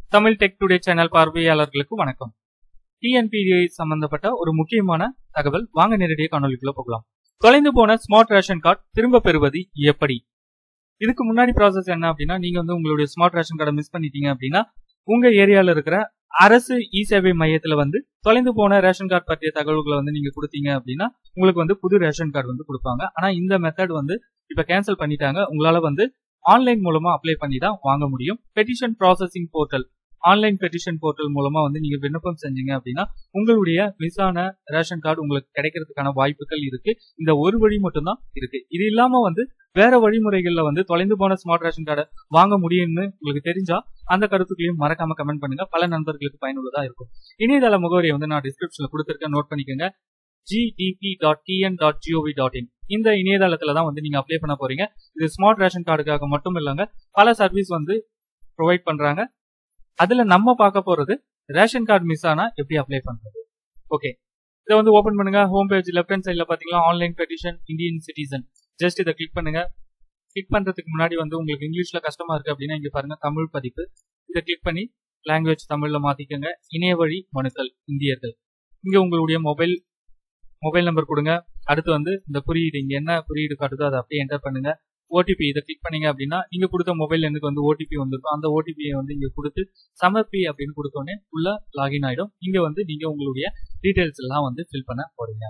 Tamil tech today channel பார்வையாளர்களுக்கு வணக்கம் டிஎன்பிடிஐ சம்பந்தப்பட்ட ஒரு முக்கியமான தகவல் வாங்க நேரடியாக காணொலிக்குள்ள போகலாம் தொலைந்து போன ஸ்மார்ட் ரேஷன் கார்டு திரும்ப பெறுவது எப்படி இதுக்கு முன்னாடி ப்ராசஸ் என்ன அப்படின்னா நீங்க வந்து உங்களுடைய ஸ்மார்ட் ரேஷன் கார்டை மிஸ் பண்ணிட்டீங்க அப்படின்னா உங்க ஏரியால இருக்கிற அரசு இ சேவை மையத்துல வந்து தொலைந்து போன ரேஷன் கார்டு பற்றிய தகவல்களை வந்து நீங்க கொடுத்தீங்க அப்படின்னா உங்களுக்கு வந்து புது ரேஷன் கார்டு வந்து கொடுப்பாங்க ஆனா இந்த மெத்தட் வந்து இப்ப கேன்சல் பண்ணிட்டாங்க உங்களால வந்து ஆன்லைன் மூலமா அப்ளை பண்ணி தான் வாங்க முடியும் petition processing portal online petition portal மூலமா வந்து நீங்க விண்ணப்பம் செஞ்சீங்க அப்படின்னா உங்களுடைய மிஸ் ஆன ரேஷன் கார்டு உங்களுக்கு கிடைக்கிறதுக்கான வாய்ப்புகள் இருக்கு இந்த ஒரு வழி மட்டும்தான் இருக்கு இது இல்லாம வந்து வேற வழிமுறைகள்ல வந்து தொலைந்து போன ஸ்மார்ட் ரேஷன் கார்டை வாங்க முடியும்னு உங்களுக்கு தெரிஞ்சா அந்த கருத்துக்களையும் மறக்காம கமெண்ட் பண்ணுங்க பல நண்பர்களுக்கு பயனுள்ளதா இருக்கும் இணையதள முகவரியை வந்து நான் டிஸ்கிரிப்ஷன்ல கொடுத்துருக்கேன் நோட் பண்ணிக்கோங்க GDP dot TN dot GOV dot in இந்த இணையதளத்துல தான் வந்து நீங்க அப்ளை பண்ண போறீங்க இது ஸ்மார்ட் ரேஷன் கார்டுக்காக மட்டும் இல்லைங்க பல சர்வீஸ் வந்து ப்ரொவைட் பண்றாங்க அதுல நம்ம பார்க்க போறது ரேஷன் கார்டு மிஸ் ஆனா எப்படி அப்ளை பண்றது ஓகே இதை வந்து ஓபன் பண்ணுங்க ஹோம் பேஜ் லெஃப்ட் ஹேண்ட் சைட்ல பாத்தீங்கன்னா online petition Indian citizen just இதை கிளிக் பண்ணுங்க கிளிக் பண்றதுக்கு முன்னாடி வந்து உங்களுக்கு இங்கிலீஷ்ல கஷ்டமா இருக்கு அப்படின்னா இங்க பாருங்க தமிழ் பதிப்பு இதை கிளிக் பண்ணி லாங்குவேஜ் தமிழ்ல மாத்திக்கோங்க இணைய வழி மனுக்கள் இந்தியர்கள் இங்க உங்களுடைய மொபைல் மொபைல் நம்பர் கொடுங்க அடுத்து வந்து இந்த குறியீடு இங்க என்ன குறியீடு காட்டுதோ அதை அப்படியே என்டர் பண்ணுங்க ஓடிபி இதை கிளிக் பண்ணீங்க அப்படின்னா நீங்க கொடுத்த மொபைல் எனக்கு வந்து ஓடிபி வந்திருக்கும் அந்த ஓடிபியை வந்து இங்க கொடுத்து சமர்ப்பி அப்படின்னு கொடுத்தோடனே உள்ள லாகின் ஆயிடும் இங்க வந்து நீங்க உங்களுடைய டீடைல்ஸ் எல்லாம் வந்து ஃபில் பண்ண போறீங்க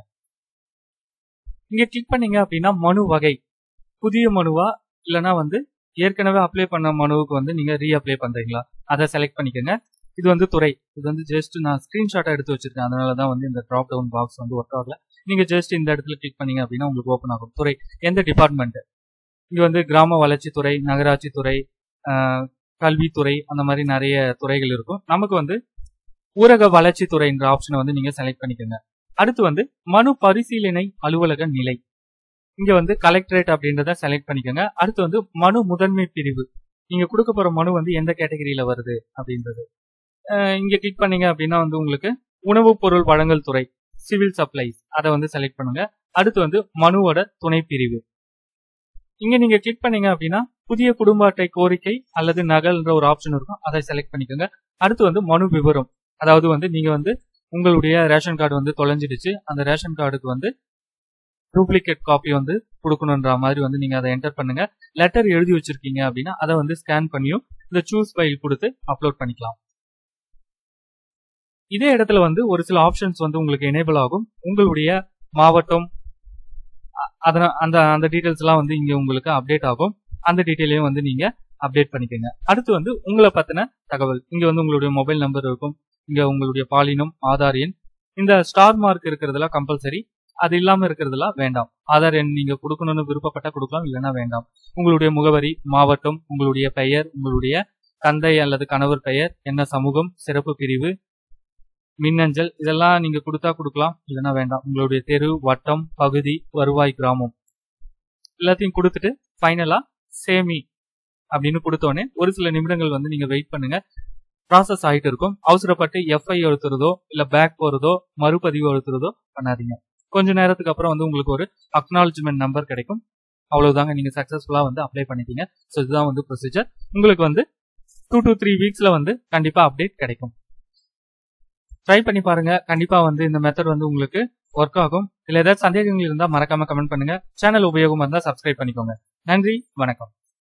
இங்க கிளிக் பண்ணீங்க அப்படின்னா மனு வகை புதிய மனுவா இல்லனா வந்து ஏற்கனவே அப்ளை பண்ண மனுவுக்கு வந்து நீங்க ரீ அப்ளை பண்றீங்களா அதை செலக்ட் பண்ணிக்கோங்க இது வந்து துறை இது வந்து ஜஸ்ட் நான் ஸ்கிரீன்ஷாட்டா எடுத்து வச்சிருக்கேன் அதனால தான் வந்து இந்த ட்ராப் டவுன் பாக்ஸ் வந்து ஒர்க் ஆகல நீங்க ஜஸ்ட் இந்த இடத்துல கிளிக் பண்ணீங்க அப்படின்னா உங்களுக்கு ஓப்பன் ஆகும் துறை எந்த டிபார்ட்மெண்ட் இங்க வந்து கிராம வளர்ச்சித்துறை நகராட்சி துறை கல்வித்துறை அந்த மாதிரி நிறைய துறைகள் இருக்கும் நமக்கு வந்து ஊரக வளர்ச்சித்துறைன்ற ஆப்ஷனை வந்து நீங்க செலக்ட் பண்ணிக்கோங்க அடுத்து வந்து மனு பரிசீலனை அலுவலக நிலை இங்க வந்து கலெக்டரேட் அப்படின்றத செலக்ட் பண்ணிக்கோங்க அடுத்து வந்து மனு முதன்மை பிரிவு நீங்க கொடுக்க போற மனு வந்து எந்த கேட்டகரியில வருது அப்படின்றது இங்க கிளிக் பண்ணீங்க அப்படின்னா வந்து உங்களுக்கு உணவுப் பொருள் வழங்கல் துறை சிவில் சப்ளைஸ் அதை வந்து செலக்ட் பண்ணுங்க அடுத்து வந்து மனுவோட துணை பிரிவு இங்க நீங்க கிளிக் பண்ணீங்க அப்படின்னா புதிய குடும்ப அட்டை கோரிக்கை அல்லது நகல்ன்ற ஒரு ஆப்ஷன் இருக்கும் அதை செலக்ட் பண்ணிக்கோங்க அடுத்து வந்து மனு விவரம் அதாவது வந்து நீங்க வந்து உங்களுடைய ரேஷன் கார்டு வந்து தொலைஞ்சிடுச்சு அந்த ரேஷன் கார்டுக்கு வந்து டூப்ளிகேட் காப்பி வந்து கொடுக்கணுன்ற மாதிரி வந்து நீங்க அதை என்டர் பண்ணுங்க லெட்டர் எழுதி வச்சிருக்கீங்க அப்படின்னா அதை வந்து ஸ்கேன் பண்ணியும் இந்த சூஸ் ஃபைல் கொடுத்து அப்லோட் பண்ணிக்கலாம் இதே இடத்துல வந்து ஒரு சில ஆப்ஷன்ஸ் வந்து உங்களுக்கு எனேபிள் ஆகும் உங்களுடைய மாவட்டம் அதனால் அந்த அந்த டீட்டெயில்ஸ் எல்லாம் வந்து இங்க உங்களுக்கு அப்டேட் ஆகும் அந்த டீட்டெயிலையும் வந்து நீங்க அப்டேட் பண்ணிக்கோங்க அடுத்து வந்து உங்களை பத்தின தகவல் இங்க வந்து உங்களுடைய மொபைல் நம்பர் இருக்கும் இங்க உங்களுடைய பாலினம் ஆதார் எண் இந்த ஸ்டார் மார்க் இருக்கிறதுலாம் கம்பல்சரி அது இல்லாம இருக்கிறதுலாம் வேண்டாம் ஆதார் எண் நீங்க கொடுக்கணும்னு விருப்பப்பட்டா கொடுக்கலாம் இல்லைன்னா வேண்டாம் உங்களுடைய முகவரி மாவட்டம் உங்களுடைய பெயர் உங்களுடைய தந்தை அல்லது கணவர் பெயர் என்ன சமூகம் சிறப்பு பிரிவு மின்னஞ்சல் இதெல்லாம் நீங்க கொடுத்தா கொடுக்கலாம் இல்லைன்னா வேண்டாம் உங்களுடைய தெரு வட்டம் பகுதி வருவாய் கிராமம் எல்லாத்தையும் கொடுத்துட்டு ஃபைனலா சேமி அப்படின்னு கொடுத்தோடனே ஒரு சில நிமிடங்கள் வந்து நீங்க வெயிட் பண்ணுங்க ப்ராசஸ் ஆகிட்டு இருக்கும் அவசரப்பட்டு எஃப்ஐ எழுத்துறதோ இல்ல பேக் போறதோ மறுபதிவு எழுத்துறதோ பண்ணாதீங்க கொஞ்ச நேரத்துக்கு அப்புறம் வந்து உங்களுக்கு ஒரு அக்னாலஜ்மெண்ட் நம்பர் கிடைக்கும் அவ்வளவுதாங்க நீங்க சக்சஸ்ஃபுல்லா வந்து அப்ளை பண்ணிட்டீங்க ஸோ இதுதான் வந்து ப்ரொசீஜர் உங்களுக்கு வந்து டூ டு த்ரீ வீக்ஸ்ல வந்து கண்டிப்பா அப்டேட் கிடைக்கும் ட்ரை பண்ணி பாருங்க கண்டிப்பா வந்து இந்த மெத்தட் வந்து உங்களுக்கு ஒர்க் ஆகும் இல்ல ஏதாவது சந்தேகங்கள் இருந்தா மறக்காம கமெண்ட் பண்ணுங்க சேனல் உபயோகமா இருந்தா சப்ஸ்கிரைப் பண்ணிக்கோங்க நன்றி வணக்கம்